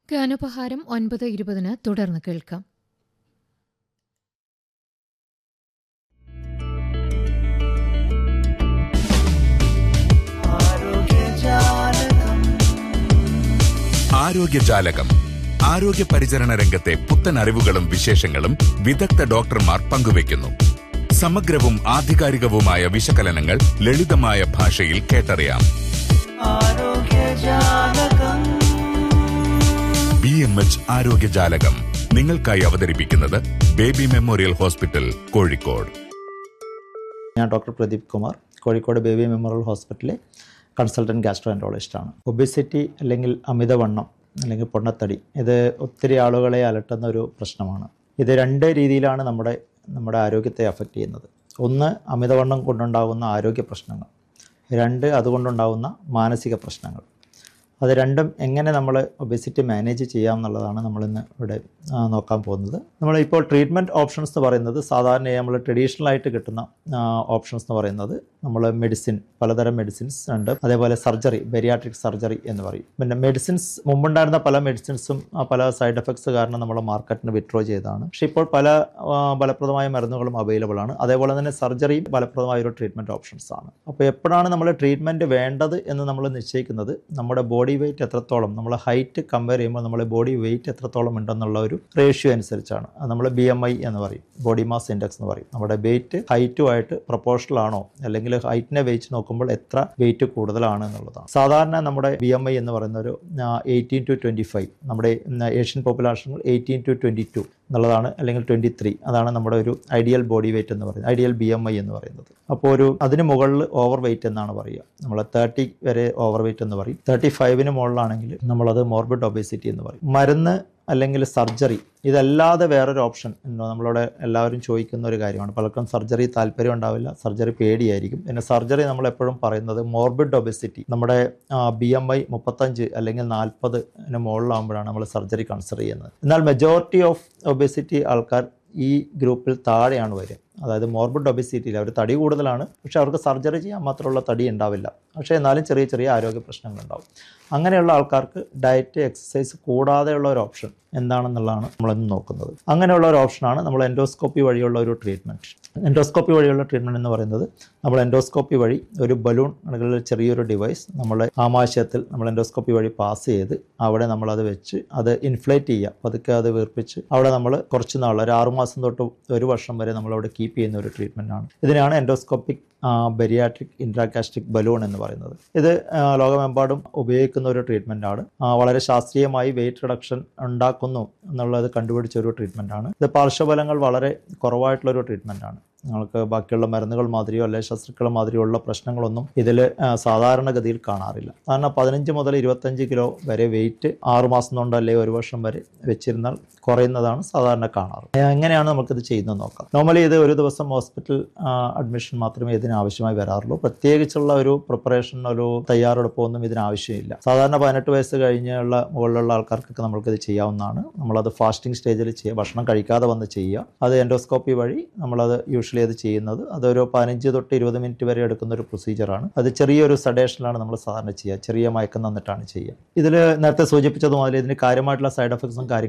ഗാനോപഹാരം ഒൻപത് ഇരുപതിന് തുടർന്ന് കേൾക്കാം ആരോഗ്യജാലകം ആരോഗ്യ പരിചരണ രംഗത്തെ പുത്തൻ അറിവുകളും വിശേഷങ്ങളും വിദഗ്ധ ഡോക്ടർമാർ പങ്കുവയ്ക്കുന്നു സമഗ്രവും ആധികാരികവുമായ വിശകലനങ്ങൾ ലളിതമായ ഭാഷയിൽ കേട്ടറിയാം ബി എം എച്ച് ആരോഗ്യജാലകം നിങ്ങൾക്കായി അവതരിപ്പിക്കുന്നത് ബേബി മെമ്മോറിയൽ ഹോസ്പിറ്റൽ കോഴിക്കോട് ഞാൻ doctor Pradeep Kumar Kozhikode Baby Memorial ഹോസ്പിറ്റലിലെ കൺസൾട്ടൻറ്റ് ഗാസ്ട്രോഎൻട്രോളജിസ്റ്റാണ് ഒബിസിറ്റി അല്ലെങ്കിൽ അമിതവണ്ണം അല്ലെങ്കിൽ പൊണ്ണത്തടി ഇത് ഒത്തിരി ആളുകളെ അലട്ടുന്ന ഒരു പ്രശ്നമാണ് ഇത് രണ്ട് രീതിയിലാണ് നമ്മുടെ നമ്മുടെ ആരോഗ്യത്തെ അഫക്റ്റ് ചെയ്യുന്നത് ഒന്ന് അമിതവണ്ണം കൊണ്ടുണ്ടാകുന്ന ആരോഗ്യ പ്രശ്നങ്ങൾ രണ്ട് അതുകൊണ്ടുണ്ടാകുന്ന മാനസിക പ്രശ്നങ്ങൾ അത് രണ്ടും എങ്ങനെ നമ്മൾ ഒബേസിറ്റി മാനേജ് ചെയ്യാം എന്നുള്ളതാണ് നമ്മളിന്ന് ഇവിടെ ആ, നോക്കാൻ പോകുന്നത് നമ്മൾ ഇപ്പോൾ ട്രീറ്റ്മെൻറ്റ് ഓപ്ഷൻസ് എന്ന് പറയുന്നത് സാധാരണയായി നമ്മൾ ട്രഡീഷണൽ ആയിട്ട് കിട്ടുന്ന ഓപ്ഷൻസ് എന്ന് പറയുന്നത് നമ്മൾ മെഡിസിൻ പലതരം മെഡിസിൻസ് ഉണ്ട് അതേപോലെ സർജറി ബെരിയാട്രിക് സർജറി എന്ന് പറയും പിന്നെ മെഡിസിൻസ് മുമ്പുണ്ടായിരുന്ന പല മെഡിസിൻസും ആ, പല സൈഡ് എഫക്ട്സ് കാരണം നമ്മൾ മാർക്കറ്റിന് വിഡ്രോ ചെയ്തതാണ് പക്ഷേ ഇപ്പോൾ പല ആ, ഫലപ്രദമായ മരുന്നുകളും അവൈലബിൾ ആണ് അതേപോലെ തന്നെ സർജറിയും ഫലപ്രദമായ ഒരു ട്രീറ്റ്മെൻറ്റ് ഓപ്ഷൻസ് ആണ് അപ്പോൾ എപ്പോഴാണ് നമ്മൾ ട്രീറ്റ്മെൻറ്റ് വേണ്ടത് എന്ന് നമ്മൾ നിശ്ചയിക്കുന്നത് നമ്മുടെ ബോഡി വെയിറ്റ് എത്രത്തോളം നമ്മൾ ഹൈറ്റ് കമ്പയർ ചെയ്യുമ്പോൾ നമ്മുടെ ബോഡി വെയിറ്റ് എത്രത്തോളം ഉണ്ടെന്നുള്ള ഒരു റേഷ്യോ അനുസരിച്ചാണ് അത് നമ്മൾ ബി എം ഐ എന്ന് പറയും ബോഡി മാസ് ഇൻഡെക്സ് എന്ന് പറയും നമ്മുടെ വെയിറ്റ് ഹൈറ്റുമായിട്ട് പ്രൊപ്പോർഷണൽ ആണോ അല്ലെങ്കിൽ ഹൈറ്റിനെ വെച്ച് നോക്കുമ്പോൾ എത്ര വെയിറ്റ് കൂടുതലാണ് എന്നുള്ളതാണ് സാധാരണ നമ്മുടെ ബി എം ഐ എന്ന് പറയുന്ന ഒരു എയ്റ്റീൻ ടു ട്വൻറ്റി ഫൈവ് നമ്മുടെ ഏഷ്യൻ പോപ്പുലേഷനിൽ എയ്റ്റീൻ ടു ട്വൻറ്റി ടു എന്നുള്ളതാണ് അല്ലെങ്കിൽ ട്വൻറ്റി ത്രീ അതാണ് നമ്മുടെ ഒരു ഐഡിയൽ ബോഡി വെയിറ്റ് എന്ന് പറയുന്നത് ഐഡിയൽ ബി എം ഐ എന്ന് പറയുന്നത് അപ്പോൾ ഒരു അതിന് മുകളിൽ ഓവർ വെയിറ്റ് എന്നാണ് പറയുക നമ്മൾ തേർട്ടി വരെ ഓവർ വെയിറ്റ് എന്ന് പറയും തേർട്ടി ഫൈവിന് മുകളിലാണെങ്കിൽ നമ്മളത് മോർബിഡ് ഒബേസിറ്റി എന്ന് പറയും മരുന്ന് അല്ലെങ്കിൽ സർജറി ഇതല്ലാതെ വേറൊരു ഓപ്ഷൻ നമ്മളോട് എല്ലാവരും ചോദിക്കുന്ന ഒരു കാര്യമാണ് പലർക്കും സർജറി താല്പര്യം ഉണ്ടാവില്ല സർജറി പേടിയായിരിക്കും പിന്നെ സർജറി നമ്മൾ എപ്പോഴും പറയുന്നത് മോർബിഡ് ഒബേസിറ്റി നമ്മുടെ ബി എം ഐ മുപ്പത്തഞ്ച് അല്ലെങ്കിൽ നാൽപ്പതിന് മുകളിലാകുമ്പോഴാണ് നമ്മൾ സർജറി കൺസിഡർ ചെയ്യുന്നത് എന്നാൽ മെജോറിറ്റി ഓഫ് ഒബേസിറ്റി ആൾക്കാർ ഈ ഗ്രൂപ്പിൽ താഴെയാണ് വരിക അതായത് മോർബിഡ് ഒബിസിറ്റിയിൽ അവർ തടി കൂടുതലാണ് പക്ഷേ അവർക്ക് സർജറി ചെയ്യാൻ മാത്രമുള്ള തടി ഉണ്ടാവില്ല പക്ഷേ എന്നാലും ചെറിയ ചെറിയ ആരോഗ്യ പ്രശ്നങ്ങളുണ്ടാവും അങ്ങനെയുള്ള ആൾക്കാർക്ക് ഡയറ്റ് എക്സസൈസ് കൂടാതെയുള്ള ഒരു ഓപ്ഷൻ എന്താണെന്നുള്ളതാണ് നമ്മളിന്ന് നോക്കുന്നത് അങ്ങനെയുള്ള ഒരു ഓപ്ഷനാണ് നമ്മൾ എൻഡോസ്കോപ്പി വഴിയുള്ള ഒരു ട്രീറ്റ്മെൻറ്റ് എൻഡോസ്കോപ്പി വഴിയുള്ള ട്രീറ്റ്മെൻറ്റ് എന്ന് പറയുന്നത് നമ്മൾ എൻഡോസ്കോപ്പി വഴി ഒരു ബലൂൺ അല്ലെങ്കിൽ ചെറിയൊരു ഡിവൈസ് നമ്മുടെ ആമാശയത്തിൽ നമ്മൾ എൻഡോസ്കോപ്പി വഴി പാസ് ചെയ്ത് അവിടെ നമ്മളത് വെച്ച് അത് ഇൻഫ്ലേറ്റ് ചെയ്യുക പതുക്കെ അത് വീർപ്പിച്ച് അവിടെ നമ്മൾ കുറച്ച് നാൾ ഒരു ആറുമാസം തൊട്ട് ഒരു വർഷം വരെ നമ്മളവിടെ കീപ്പ് ചെയ്യുന്ന ഒരു ട്രീറ്റ്മെൻ്റ് ആണ് ഇതിനാണ് എൻഡോസ്കോപ്പിക് ബെരിയാട്രിക് ഇൻട്രാകാസ്റ്റിക് ബലൂൺ എന്ന് പറയുന്നത് ഇത് ആ, ലോകമെമ്പാടും ഉപയോഗിക്കുന്ന ഒരു ട്രീറ്റ്മെൻ്റ് ആണ് ആ, വളരെ ശാസ്ത്രീയമായി വെയിറ്റ് റിഡക്ഷൻ ഉണ്ടാക്കുന്നു എന്നുള്ളത് കണ്ടുപിടിച്ച ഒരു ട്രീറ്റ്മെൻ്റ് ആണ് ഇത് പാർശ്വഫലങ്ങൾ വളരെ കുറവായിട്ടുള്ള ഒരു ട്രീറ്റ്മെൻ്റ് ആണ് നിങ്ങൾക്ക് ബാക്കിയുള്ള മരുന്നുകൾ മാതിരിയോ അല്ലെങ്കിൽ ശസ്ത്രക്രിയ മാതിരിയുള്ള പ്രശ്നങ്ങളൊന്നും ഇതിൽ സാധാരണഗതിയിൽ കാണാറില്ല കാരണം പതിനഞ്ച് മുതൽ ഇരുപത്തഞ്ച് കിലോ വരെ വെയിറ്റ് ആറുമാസം കൊണ്ട് അല്ലെങ്കിൽ ഒരു വർഷം വരെ വെച്ചിരുന്നാൽ കുറയുന്നതാണ് സാധാരണ കാണാറ് ഏ, എങ്ങനെയാണ് നമുക്കിത് ചെയ്യുന്നത് നോക്കാം നോർമലി ഇത് ഒരു ദിവസം ഹോസ്പിറ്റൽ അഡ്മിഷൻ മാത്രമേ ഇതിന് ആവശ്യമായി വരാറുള്ളൂ പ്രത്യേകിച്ചുള്ള ഒരു പ്രിപ്പറേഷൻ ഒരു തയ്യാറെടുപ്പൊന്നും ഇതിന് ആവശ്യമില്ല സാധാരണ പതിനെട്ട് വയസ്സ് കഴിഞ്ഞുള്ള മുകളിലുള്ള ആൾക്കാർക്കൊക്കെ നമുക്കിത് ചെയ്യാവുന്നതാണ് നമ്മളത് ഫാസ്റ്റിംഗ് സ്റ്റേജിൽ ചെയ്യുക ഭക്ഷണം കഴിക്കാതെ വന്ന് ചെയ്യുക അത് എൻഡോസ്കോപ്പി വഴി നമ്മളത് യൂഷ്വലി അത് ചെയ്യുന്നത് അതൊരു പതിനഞ്ച് തൊട്ട് ഇരുപത് മിനിറ്റ് വരെ എടുക്കുന്ന ഒരു പ്രൊസീജിയറാണ് അത് ചെറിയൊരു സഡേഷനിലാണ് നമ്മൾ സാധാരണ ചെയ്യുക ചെറിയ മയക്കം തന്നിട്ടാണ് ചെയ്യുക ഇതിൽ നേരത്തെ സൂചിപ്പിച്ചതുപോലെ ഇതിന് കാര്യമായിട്ടുള്ള സൈഡ് എഫക്ട്സും കാര്യങ്ങളും